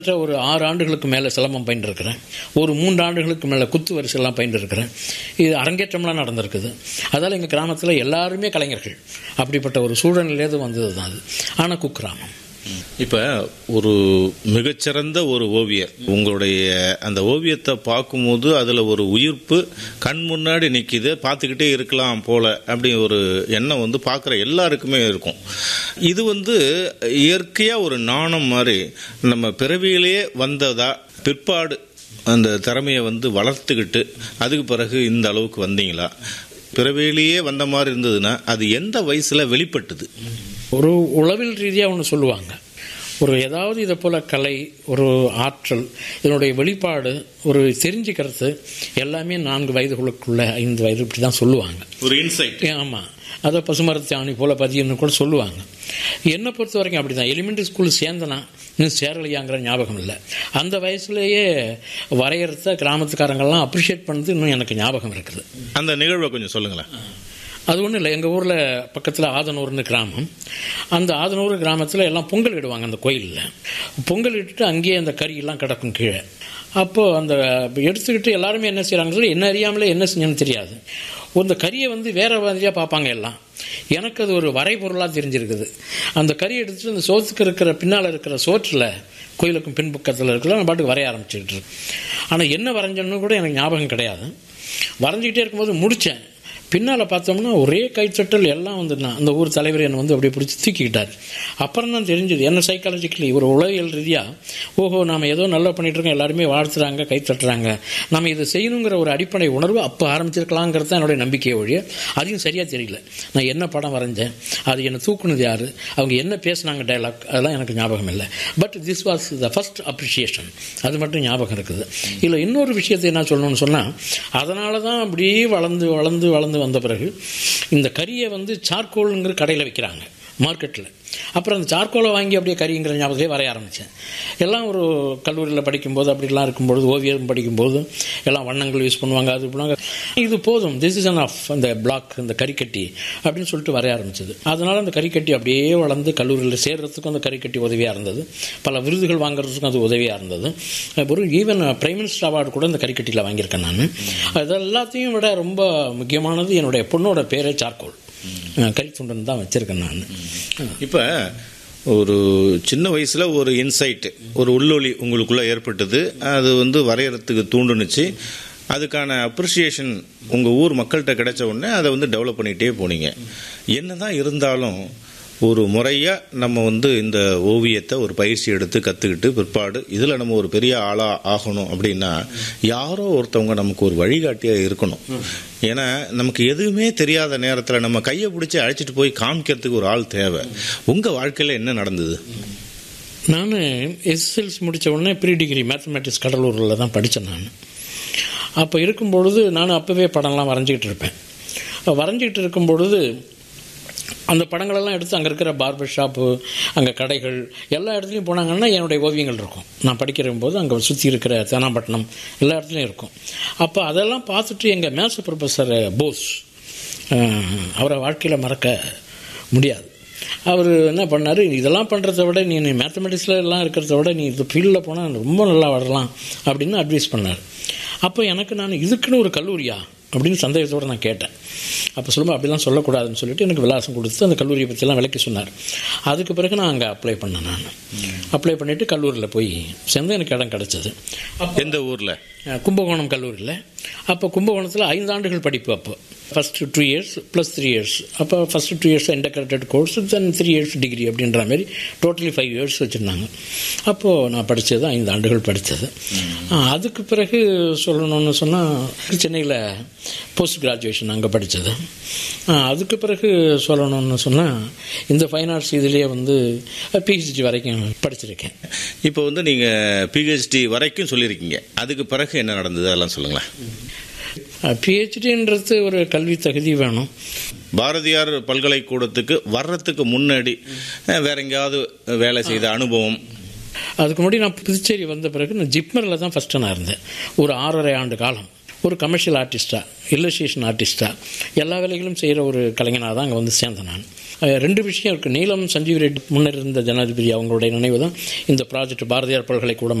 ஒரு ஆறு ஆண்டுகளுக்கு மேலே சிலம்பம் பயின்றிருக்கிறேன் ஒரு மூன்று ஆண்டுகளுக்கு மேலே குத்து வரிசையெல்லாம் பயின்றிருக்கிறேன் இது அரங்கேற்றம்லாம் நடந்திருக்குது அதால் எங்கள் கிராமத்தில் எல்லாருமே கலைஞர்கள் அப்படிப்பட்ட ஒரு சூழ்நிலையிலேருந்து வந்தது தான் அது ஆனால் குக்கிராமம் இப்ப ஒரு மிகச்சிறந்த ஒரு ஓவியர் உங்களுடைய அந்த ஓவியத்தை பார்க்கும்போது அதுல ஒரு உயிர்ப்பு கண் முன்னாடி நிக்குது பார்த்துக்கிட்டே இருக்கலாம் போல அப்படி ஒரு எண்ணம் வந்து பார்க்குற எல்லாருக்குமே இருக்கும் இது வந்து இயற்கையா ஒரு நாணம் மாதிரி நம்ம பிறவியிலேயே வந்ததா பிற்பாடு அந்த திறமையை வந்து வளர்த்துக்கிட்டு அதுக்கு பிறகு இந்த அளவுக்கு வந்தீங்களா பிறவியிலேயே வந்த மாதிரி இருந்ததுன்னா அது எந்த வயசுல வெளிப்பட்டது ஒரு உளவில் ரீதியாக ஒன்று சொல்லுவாங்க ஒரு ஏதாவது இதை போல் கலை ஒரு ஆற்றல் இதனுடைய வெளிப்பாடு ஒரு தெரிஞ்சுக்கிறது எல்லாமே நான்கு வயதுகளுக்குள்ள ஐந்து வயது இப்படி தான் சொல்லுவாங்க ஒரு இன்சைட் ஆமாம் அதை பசுமரத்து ஆணி போல் பதியம்னு கூட சொல்லுவாங்க என்னை பொறுத்த வரைக்கும் அப்படி தான் எலிமெண்ட்ரி ஸ்கூல் சேர்ந்தனா இன்னும் சேரலையாங்கிற ஞாபகம் இல்லை அந்த வயசுலேயே வரையறத கிராமத்துக்காரங்கள்லாம் அப்ரிஷியேட் பண்ணது இன்னும் எனக்கு ஞாபகம் இருக்குது அந்த நிகழ்வை கொஞ்சம் சொல்லுங்களேன் அது ஒன்றும் இல்லை எங்கள் ஊரில் பக்கத்தில் ஆதனூர்னு கிராமம் அந்த ஆதனூர் கிராமத்தில் எல்லாம் பொங்கல் இடுவாங்க அந்த கோயிலில் பொங்கல் இட்டுட்டு அங்கேயே அந்த கறியெல்லாம் கிடக்கும் கீழே அப்போது அந்த எடுத்துக்கிட்டு எல்லாருமே என்ன செய்கிறாங்கன்னு சொல்லி என்ன அறியாமலே என்ன செஞ்சேன்னு தெரியாது அந்த கறியை வந்து வேற மாதிரியாக பார்ப்பாங்க எல்லாம் எனக்கு அது ஒரு வரைபொருளாக தெரிஞ்சிருக்குது அந்த கறி எடுத்துட்டு அந்த சோத்துக்கு இருக்கிற பின்னால் இருக்கிற சோற்றில் கோயிலுக்கும் பின்பக்கத்தில் இருக்கிற நான் பாட்டுக்கு வரைய ஆரம்பிச்சுக்கிட்டு இருக்கேன் ஆனால் என்ன வரைஞ்சேன்னு கூட எனக்கு ஞாபகம் கிடையாது வரைஞ்சிக்கிட்டே இருக்கும்போது முடித்தேன் பின்னால் பார்த்தோம்னா ஒரே கைத்தட்டல் எல்லாம் வந்துருந்தான் அந்த ஊர் தலைவர் என்னை வந்து அப்படியே பிடிச்சி தூக்கிக்கிட்டார் அப்புறம் தான் தெரிஞ்சது என்ன சைக்காலஜிக்கலி ஒரு உளவியல் ரீதியாக ஓஹோ நாம் ஏதோ நல்லா பண்ணிட்டு இருக்கோம் எல்லாருமே வாழ்த்துறாங்க கை தட்டுறாங்க நம்ம இதை செய்யணுங்கிற ஒரு அடிப்படை உணர்வு அப்போ ஆரம்பிச்சிருக்கலாங்கிறது தான் என்னுடைய நம்பிக்கையை ஒழிய அதையும் சரியாக தெரியல நான் என்ன படம் வரைஞ்சேன் அது என்னை தூக்குனது யார் அவங்க என்ன பேசுனாங்க டைலாக் அதெல்லாம் எனக்கு ஞாபகம் இல்லை but this was the first appreciation அது மட்டும் ஞாபகம் இருக்குது இல்லை இன்னொரு விஷயத்தை என்ன சொல்லணும்னு சொன்னால் அதனால தான் அப்படியே வளர்ந்து வளர்ந்து வளர்ந்து வந்த பிறகு இந்த கறியை வந்து சார்கோலுங்கிற கடையில் விற்கிறாங்க மார்க்கெட்டில் அப்புறம் அந்த சார்கோலை வாங்கி அப்படியே கறிங்கிற ஞாபகத்தை வரைய ஆரம்பித்தேன் எல்லாம் ஒரு கல்லூரியில் படிக்கும்போது அப்படிலாம் இருக்கும்பொழுது ஓவியம் படிக்கும்போது எல்லாம் வண்ணங்கள் யூஸ் பண்ணுவாங்க அது பண்ணுவாங்க இது போதும் திஸ் இஸ் அன் ஆஃப் அந்த பிளாக் இந்த கறிக்கட்டி அப்படின்னு சொல்லிட்டு வரைய ஆரம்பிச்சது அதனால் அந்த கறிக்கட்டி அப்படியே வளர்ந்து கல்லூரியில் சேர்றதுக்கும் அந்த கறிக்கட்டி உதவியாக இருந்தது பல விருதுகள் வாங்குறதுக்கும் அது உதவியாக இருந்தது ஒரு ஈவன் பிரைம் மினிஸ்டர் அவார்டு கூட இந்த கறிக்கட்டியில் வாங்கியிருக்கேன் நான் அது எல்லாத்தையும் விட ரொம்ப முக்கியமானது என்னுடைய பொண்ணோட பேரே சார்கோல் கரித்துண்டன் தான் வச்சுருக்கேன் நான் இப்போ ஒரு சின்ன வயசுல ஒரு இன்சைட் ஒரு உள்ளொளி உங்களுக்குள்ள ஏற்பட்டது அது வந்து வரையறதுக்கு தூண்டுனுச்சு அதுக்கான அப்ரிசியேஷன் உங்க ஊர் மக்கள்கிட்ட கிடைச்ச உடனே அதை வந்து டெவலப் பண்ணிகிட்டே போனீங்க என்னதான் இருந்தாலும் ஒரு முறையா நம்ம வந்து இந்த ஓவியத்தை ஒரு பயிற்சி எடுத்து கத்துக்கிட்டு பிற்பாடு இதுல நம்ம ஒரு பெரிய ஆளா ஆகணும் அப்படின்னா யாரோ ஒருத்தவங்க நமக்கு ஒரு வழிகாட்டியா இருக்கணும் ஏன்னா நமக்கு எதுவுமே தெரியாத நேரத்துல நம்ம கையை பிடிச்சி அழைச்சிட்டு போய் காமிக்கிறதுக்கு ஒரு ஆள் தேவை உங்க வாழ்க்கையில என்ன நடந்தது நான் எஸ்எஸ்எல்சி முடித்த உடனே ப்ரீ டிகிரி மேத்தமேட்டிக்ஸ் கடலூரில் தான் படித்தேன் நான் அப்போ இருக்கும்பொழுது நான் அப்போவே படம்லாம் வரைஞ்சிக்கிட்டு இருப்பேன் வரைஞ்சிக்கிட்டு இருக்கும் பொழுது அந்த படங்களெல்லாம் எடுத்து அங்கே இருக்கிற பார்பர் ஷாப்பு அங்கே கடைகள் எல்லா இடத்துலையும் போனாங்கன்னா என்னுடைய ஓவியங்கள் இருக்கும் நான் படிக்கிற போது அங்கே சுற்றி இருக்கிற தேனாம்பட்டினம் எல்லா இடத்துலையும் இருக்கும் அப்போ அதெல்லாம் பார்த்துட்டு எங்கள் மேத்ஸ் ப்ரொஃபஸர் போஸ் அவரை வாழ்க்கையில் மறக்க முடியாது அவர் என்ன பண்ணார் இதெல்லாம் பண்ணுறத விட நீ மேத்தமெட்டிக்ஸில் எல்லாம் இருக்கிறத விட நீ இது ஃபீல்டில் போனால் ரொம்ப நல்லா வரலாம் அப்படின்னு அட்வைஸ் பண்ணார் அப்போ எனக்கு நான் இதுக்குன்னு ஒரு கல்லூரியா அப்படின்னு சந்தேகத்தோடு நான் கேட்டேன் அப்போ சொல்லும்போது அப்படிலாம் சொல்லக்கூடாதுன்னு சொல்லிட்டு எனக்கு விலாசம் கொடுத்து அந்த கல்லூரியை பற்றிலாம் விளக்கி சொன்னார் அதுக்கு பிறகு நான் அங்கே அப்ளை பண்ணேன் நான் அப்ளை பண்ணிவிட்டு கல்லூரியில் போய் சேர்ந்து எனக்கு இடம் கிடச்சிது எந்த ஊர்ல கும்பகோணம் கல்லூரியில் அப்போ கும்பகோணத்தில் ஐந்தாண்டுகள் படிப்பு அப்போ first two years plus three years அப்போ first two years integrated course then three years degree அப்படின்ற மாதிரி டோட்டலி ஃபைவ் இயர்ஸ் வச்சுருந்தாங்க அப்போது நான் படித்தது ஐந்து ஆண்டுகள் படித்தது அதுக்கு பிறகு சொல்லணும்னு சொன்னால் சென்னையில் போஸ்ட் கிராஜுவேஷன் அங்கே படித்தது அதுக்கு பிறகு சொல்லணும்னு சொன்னால் இந்த ஃபைன் ஆர்ட்ஸ் இதுலேயே வந்து பிஹெச்டி வரைக்கும் படிச்சிருக்கேன் இப்போ வந்து நீங்க பிஹெச்டி வரைக்கும் சொல்லியிருக்கீங்க அதுக்கு பிறகு என்ன நடந்தது அதெல்லாம் சொல்லுங்களேன் பிஹெச்டின்றது ஒரு கல்வி தகுதி வேணும் பாரதியார் பல்கலைக்கூடத்துக்கு வர்றதுக்கு முன்னாடி அஹ், வேற எங்கேயாவது வேலை செய்த அனுபவம் அதுக்கு முன்னாடி நான் புதுச்சேரி வந்த பிறகு நான் ஜிப்மரில் தான் ஃபஸ்ட்டு நான் இருந்தேன் ஒரு ஆறரை ஆண்டு காலம் ஒரு கமர்ஷியல் ஆர்டிஸ்ட்டாக இல்லஸ்ட்ரேஷன் ஆர்டிஸ்ட்டாக எல்லா வேலைகளும் செய்கிற ஒரு கலைஞனாக தான் அங்கே வந்து சேர்ந்தேன் நான் அஹ் ரெண்டு விஷயம் இருக்குது நீலம் சஞ்சீவ் ரெட்டி முன்னர் இருந்த ஜனாதிபதி அவங்களுடைய நினைவு தான் இந்த ப்ராஜெக்ட் பாரதியார் பல்கலைக்கூடம்